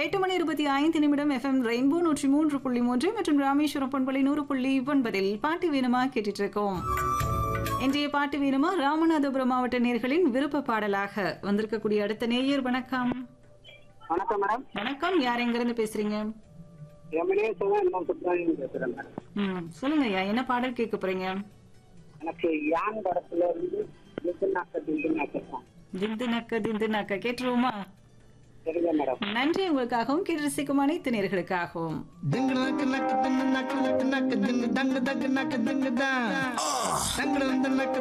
எட்டு மணி இருபத்தி ஐந்து நிமிடம் எஃப்எம் ரெயின்போ நூற்றி மூன்று புள்ளி மூன்று மற்றும் ராமேஸ்வரம் பொன்பளி நூறு புள்ளி ஒன்பதில் பாட்டு வீணுமா கேட்டுட்டு இருக்கோம் இன்றைய பாட்டு வீணுமா ராமநாதபுரம் மாவட்ட நேர்களின் விருப்ப பாடலாக வந்திருக்கக்கூடிய அடுத்த நேயர் வணக்கம் வணக்கம் மேடம் வணக்கம் யார் எங்கிருந்து பேசுறீங்க எம்எல்ஏ சொல்ல இன்னும் சுப்ரமணியன் பேசுறேன் மேடம் ம் சொல்லுங்க ஐயா என்ன பாடல் கேட்க போறீங்க எனக்கு யான் படத்துல இருந்து திண்டு நாக்க திண்டு நாக்கம் திந்து நக்க திந்து நக்க கேட்டுருவோமா சரிங்க மேடம் நன்றி உங்களுக்காகவும் கேட்டு ரசிக்கும் அனைத்து நேர்களுக்காகவும் Dingle knock knock knock knock knock knock ding dang dang knock ding dang dang dang dang dang